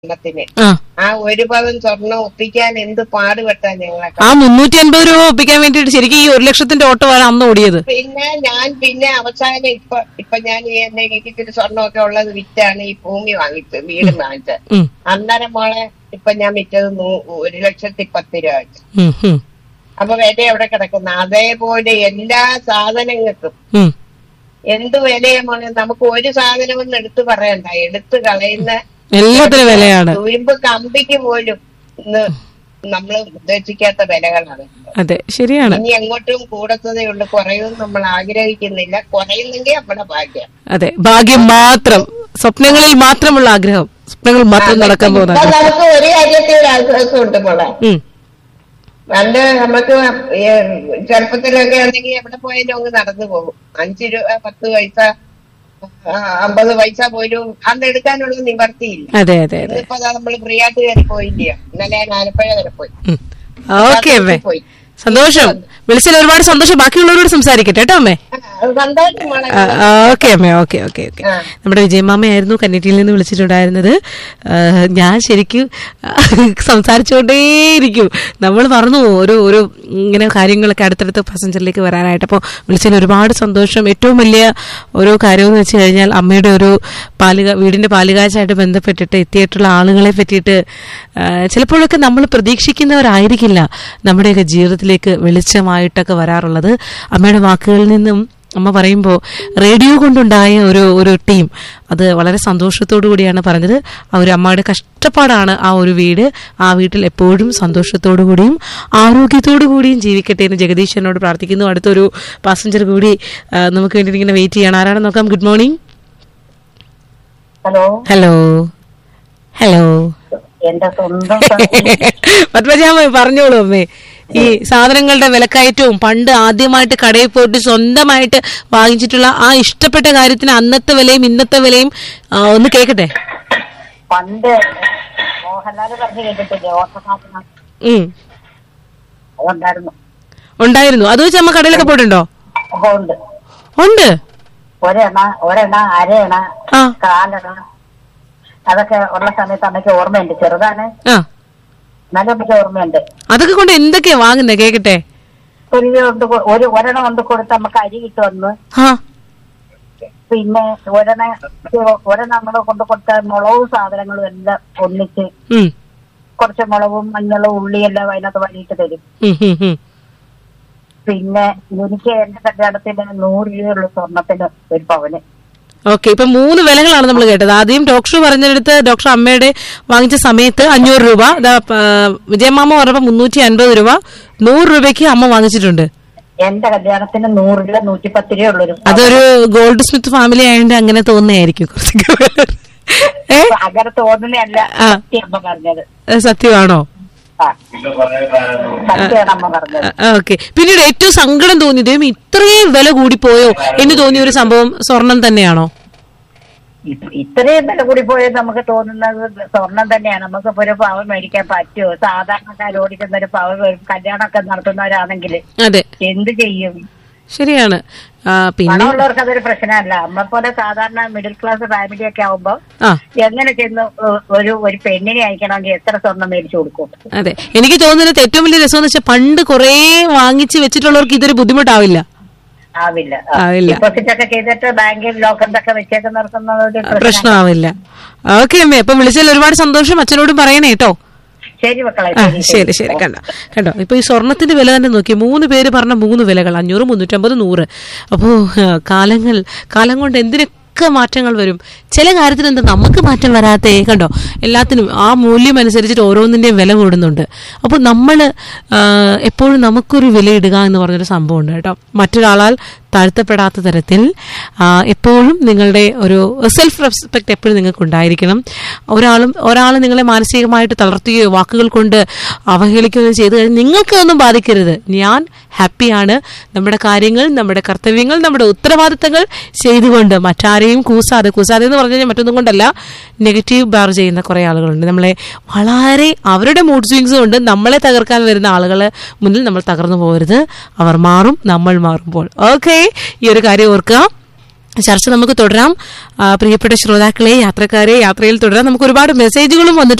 സ്വർണത്തിന് ആ ആ ഒരു പവൻ സ്വർണം ഒപ്പിക്കാൻ എന്ത് പാടുപെട്ടാ ഞങ്ങളൊക്കെ ആ മുന്നൂറ്റി അൻപത് രൂപ ഒപ്പിക്കാൻ വേണ്ടിയിട്ട് ശരിക്കും ഈ ഒരു ലക്ഷത്തിന്റെ ഓട്ടമാണ് അന്ന് ഓടിയത് പിന്നെ ഞാൻ പിന്നെ അവസാനം ഇപ്പൊ ഇപ്പൊ ഞാൻ ഈ എന്റെ ഇരിക്കുന്ന സ്വർണ്ണമൊക്കെ ഉള്ളത് വിറ്റാണ് ഈ ഭൂമി വാങ്ങിച്ചത് വീട് വാങ്ങിച്ചത് ഉം, അന്നേരം മോളെ ഇപ്പൊ ഞാൻ വിറ്റത് നൂ- ഒരു ലക്ഷത്തി പത്ത് രൂപ വെച്ച് ഉം, ഉം, അപ്പൊ വില എവിടെ കിടക്കുന്ന അതേപോലെ എല്ലാ സാധനങ്ങൾക്കും ഉം. എന്ത് വിലയാ മോനെ നമുക്ക് ഒരു സാധനവും എടുത്തു പറയണ്ട എടുത്തു കളയുന്ന എല്ലാത്തിനും വിലയാണ് തുരുമ്പ് കമ്പിക്ക് പോലും ഇന്ന് നമ്മൾ ഉദ്ദേശിക്കാത്ത വിലകളാണ് അതെ ശരിയാണ് ഇനി എങ്ങോട്ടും കൂടത്തതേ ഉള്ളൂ കുറയും നമ്മൾ ആഗ്രഹിക്കുന്നില്ല കുറയുന്നെങ്കിൽ നമ്മുടെ ഭാഗ്യം അതെ ഭാഗ്യം മാത്രം സ്വപ്നങ്ങളിൽ മാത്രമുള്ള ആഗ്രഹം സ്വപ്നങ്ങൾ മാത്രം നടക്കാൻ പോകുന്ന ഇപ്പൊ ആഗ്രഹം. നമുക്ക് ഒരു കാര്യത്തിൽ ഒരു ആശ്വാസമുണ്ട് മോളെ ഉം, പണ്ട് നമുക്ക് ഏഹ് ചെറുപ്പത്തിലൊക്കെ ആണെങ്കിൽ എവിടെ പോയാലും അങ്ങ് നടന്നു പോകും അഞ്ച് രൂപ പത്ത് പൈസ ആ, അമ്പത് പൈസ പോലും അന്ന് എടുക്കാനുള്ള നിവർത്തിയില്ല അതെ അതെ അതെ ഇന്നിപ്പോ നമ്മൾ ഫ്രീ ആയിട്ട് കയറി പോയില്ലയോ ഇന്നലെ ഞാൻ ആലപ്പുഴ വരെ പോയി ഉം. ഓക്കെ അമ്മേ പോയി സന്തോഷം വിളിച്ചതിൽ ഒരുപാട് സന്തോഷം ബാക്കിയുള്ളവരോട് സംസാരിക്കട്ടെ കേട്ടോ അമ്മേ ആ, അത് സന്തോഷം മോളെ ഓക്കെ അമ്മേ ഓക്കെ ഓക്കെ ഓക്കെ ആ. നമ്മുടെ വിജയമാമയായിരുന്നു കന്നിറ്റിയിൽ നിന്ന് വിളിച്ചിട്ടുണ്ടായിരുന്നത് ആ, ഞാൻ ശരിക്കും സംസാരിച്ചുകൊണ്ടേയിരിക്കും നമ്മൾ മറന്നു പോകും ഒരു ഒരു ഇങ്ങനെ കാര്യങ്ങളൊക്കെ അടുത്തടുത്ത് പാസഞ്ചറിലേക്ക് വരാനായിട്ട് അപ്പോൾ വിളിച്ചതിൽ ഒരുപാട് സന്തോഷം ഏറ്റവും വലിയ ഓരോ കാര്യമെന്ന് വെച്ച് കഴിഞ്ഞാൽ അമ്മയുടെ ഒരു പാലുക വീടിന്റെ പാലുകാച്ചായിട്ട് ബന്ധപ്പെട്ടിട്ട് എത്തിയിട്ടുള്ള ആളുകളെ പറ്റിയിട്ട് ആ, ചിലപ്പോഴൊക്കെ നമ്മൾ പ്രതീക്ഷിക്കുന്നവരായിരിക്കില്ല നമ്മുടെയൊക്കെ ജീവിതത്തിലേക്ക് വെളിച്ചമായിട്ടൊക്കെ വരാറുള്ളത് അമ്മയുടെ വാക്കുകളിൽ നിന്നും അമ്മ പറയുമ്പോൾ റേഡിയോ കൊണ്ടുണ്ടായ ഒരു ഒരു ടീം അത് വളരെ സന്തോഷത്തോടു കൂടിയാണ് പറഞ്ഞത് ആ ഒരു അമ്മയുടെ കഷ്ടപ്പാടാണ് ആ ഒരു വീട് ആ വീട്ടിൽ എപ്പോഴും സന്തോഷത്തോടു കൂടിയും ആരോഗ്യത്തോടു കൂടിയും ജീവിക്കട്ടെ എന്ന് ജഗദീശനോട് പ്രാർത്ഥിക്കുന്നു അടുത്തൊരു പാസഞ്ചർ കൂടി ആ, നമുക്ക് വേണ്ടി ഇങ്ങനെ വെയിറ്റ് ചെയ്യണം ആരാണെന്ന് നോക്കാം good morning hello hello hello എന്റെ സ്വന്തം പത്മജാമ പറഞ്ഞോളൂ അമ്മേ ഈ സാധനങ്ങളുടെ വിലക്കയറ്റവും പണ്ട് ആദ്യമായിട്ട് കടയിൽ പോയിട്ട് സ്വന്തമായിട്ട് വാങ്ങിച്ചിട്ടുള്ള ആ ഇഷ്ടപ്പെട്ട കാര്യത്തിന് അന്നത്തെ വിലയും ഇന്നത്തെ വിലയും ആ, ഒന്ന് കേക്കട്ടെ പണ്ട് മോഹൻലാൽ പറഞ്ഞു കേട്ടിട്ടില്ലേ ഓട്ടക്കാരന ഉം അതുണ്ടായിരുന്നു ഉണ്ടായിരുന്നു അത് വെച്ച് അമ്മ കടയിലൊക്കെ പോയിട്ടുണ്ടോ അപ്പൊ ഉണ്ട് ഉണ്ട് ഒരെണ്ണ ഒരെണ്ണ അരയണ ആ കാലെണ്ണ അതൊക്കെ ഉള്ള സമയത്ത് അമ്മയ്ക്ക് ഓർമ്മയുണ്ട് ചെറുതാണ് ആ എന്നാലും അമ്മയ്ക്ക് ഓർമ്മയുണ്ട് അതൊക്കെ കൊണ്ട് എന്തൊക്കെയാ വാങ്ങുന്നേ കേക്കട്ടെ ഒരു കൊണ്ട് കൊ- ഒരു ഒരെണ്ണം കൊണ്ട് കൊടുത്ത് നമുക്ക് അരി കിട്ടുമെന്ന് ആ പിന്നെ ഒരെണ്ണ ഒരെണ്ണം നമ്മൾ കൊണ്ട് കൊടുത്ത മുളകും സാധനങ്ങളും എല്ലാം ഒന്നിച്ച് ഉം കുറച്ച് മുളകും മഞ്ഞളും ഉള്ളിയെല്ലാം അതിനകത്ത് വഴിയിട്ട് തരും ഉം, ഉം, ഉം. പിന്നെ എനിക്ക് എന്റെ കല്യാണത്തിന് നൂറ് രൂപയുള്ള സ്വർണത്തിന് ഒരു പവന് ഓക്കെ ഇപ്പൊ മൂന്ന് വിലകളാണ് നമ്മൾ കേട്ടത് ആദ്യം ഡോക്ടർ പറഞ്ഞെടുത്ത് ഡോക്ടർ അമ്മയുടെ വാങ്ങിച്ച സമയത്ത് അഞ്ഞൂറ് രൂപ ദാ, ആ, വിജയമാമ പറഞ്ഞപ്പോ മുന്നൂറ്റി അൻപത് രൂപ നൂറ് രൂപയ്ക്ക് അമ്മ വാങ്ങിച്ചിട്ടുണ്ട് എന്റെ കല്യാണത്തിന് നൂറ് രൂപ നൂറ്റിപ്പത്ത് രൂപ ഉള്ളൊരു അതൊരു ഗോൾഡ് സ്മിത്ത് ഫാമിലി ആയതുകൊണ്ട് അങ്ങനെ തോന്നുന്നതായിരിക്കും കുറച്ചൊക്കെ ഏ അങ്ങനെ തോന്നുന്നതല്ല ആ. സത്യം അമ്മ പറഞ്ഞത് അത് സത്യമാണോ ആ സത്യമാണ് അമ്മ പറഞ്ഞത് ഓക്കെ പിന്നീട് ഏറ്റവും സങ്കടം തോന്നി ദൈവം ഇത്രയും വില കൂടിപ്പോയോ എന്ന് തോന്നിയ ഒരു സംഭവം സ്വർണം തന്നെയാണോ ഇ- ഇത്രയും വില കൂടി പോയത് നമുക്ക് തോന്നുന്നത് സ്വർണം തന്നെയാണ് നമുക്ക് ഇപ്പൊ ഒരു പവൻ മേടിക്കാൻ പറ്റുമോ സാധാരണക്കാർ ഓടിക്കുന്ന ഒരു പവൻ ഒരു കല്യാണമൊക്കെ നടത്തുന്നവരാണെങ്കിൽ അതെ എന്ത് ചെയ്യും ശരിയാണ് ആ, പിന്നെ പണമുള്ളവർക്ക് അതൊരു പ്രശ്നമല്ല നമ്മളെ പോലെ സാധാരണ മിഡിൽ ക്ലാസ് ഫാമിലി ഒക്കെ ആവുമ്പോ ആ എങ്ങനെ ചെന്ന് ഒ- ഒരു ഒരു പെണ്ണിനെ അയക്കണമെങ്കിൽ എത്ര സ്വർണം മേടിച്ചു കൊടുക്കും അതെ എനിക്ക് തോന്നുന്നത് ഏറ്റവും വലിയ രസം എന്ന് വെച്ചാൽ പണ്ട് കുറേ വാങ്ങിച്ച് വെച്ചിട്ടുള്ളവർക്ക് ഇതൊരു ബുദ്ധിമുട്ടാവില്ല ആവില്ല ആവില്ല. ഡിപ്പോസിറ്റ് ഒക്കെ ചെയ്തിട്ട് ബാങ്കിൽ ലോക്കറിലൊക്കെ വെച്ചേക്കുന്നവർക്കൊന്നും ഒരു പ്രശ്നം പ്രശ്നമാവില്ല ഓക്കെ അമ്മേ അപ്പൊ വിളിച്ചതിൽ ഒരുപാട് സന്തോഷം അച്ഛനോടും പറയണേ കേട്ടോ ശരി മക്കളെ ആ ശരി ശരി ശരി കണ്ടോ കണ്ടോ ഇപ്പൊ ഈ സ്വർണത്തിന്റെ വില തന്നെ നോക്കി മൂന്ന് പേര് പറഞ്ഞ മൂന്ന് വിലകൾ അഞ്ഞൂറ് മുന്നൂറ്റമ്പത് നൂറ് അപ്പോ ആ, കാലങ്ങൾ കാലം കൊണ്ട് എന്തിനൊക്കെ മാറ്റങ്ങൾ വരും ചില കാര്യത്തിന് എന്താ നമുക്ക് മാറ്റം വരാത്തേ കണ്ടോ എല്ലാത്തിനും ആ മൂല്യം അനുസരിച്ചിട്ട് ഓരോന്നിന്റെയും വില കൂടുന്നുണ്ട് അപ്പോൾ നമ്മൾ എപ്പോഴും നമുക്കൊരു വിലയിടുക എന്ന് പറഞ്ഞൊരു സംഭവമുണ്ട് കേട്ടോ മറ്റൊരാളാൽ താഴ്ത്തപ്പെടാത്ത തരത്തിൽ ആ, എപ്പോഴും നിങ്ങളുടെ ഒരു സെൽഫ് റെസ്പെക്ട് എപ്പോഴും നിങ്ങൾക്ക് ഉണ്ടായിരിക്കണം ഒരാളും ഒരാൾ നിങ്ങളെ മാനസികമായിട്ട് തളർത്തുകയോ വാക്കുകൾ കൊണ്ട് അവഹേളിക്കുകയോ ചെയ്തു കഴിഞ്ഞാൽ നിങ്ങൾക്കൊന്നും ബാധിക്കരുത് ഞാൻ ഹാപ്പിയാണ് നമ്മുടെ കാര്യങ്ങൾ നമ്മുടെ കർത്തവ്യങ്ങൾ നമ്മുടെ ഉത്തരവാദിത്തങ്ങൾ ചെയ്തുകൊണ്ട് മറ്റാരെയും കൂസാതെ കൂസാതെ എന്ന് പറഞ്ഞു കഴിഞ്ഞാൽ മറ്റൊന്നും കൊണ്ടല്ല നെഗറ്റീവ് ബാർ ചെയ്യുന്ന കുറേ ആളുകളുണ്ട് നമ്മളെ വളരെ അവരുടെ മൂഡ് സ്വിങ്സ് കൊണ്ട് നമ്മളെ തകർക്കാൻ വരുന്ന ആളുകളെ മുന്നിൽ നമ്മൾ തകർന്നു പോകരുത് അവർ മാറും നമ്മൾ മാറുമ്പോൾ ഓക്കെ ഈ ഒരു കാര്യം ഓർക്കുക ചർച്ച നമുക്ക് തുടരാം ആ, പ്രിയപ്പെട്ട ശ്രോതാക്കളെ യാത്രക്കാരെ യാത്രയിൽ തുടരാം നമുക്ക് ഒരുപാട് മെസ്സേജുകളും വന്നിട്ടുണ്ട്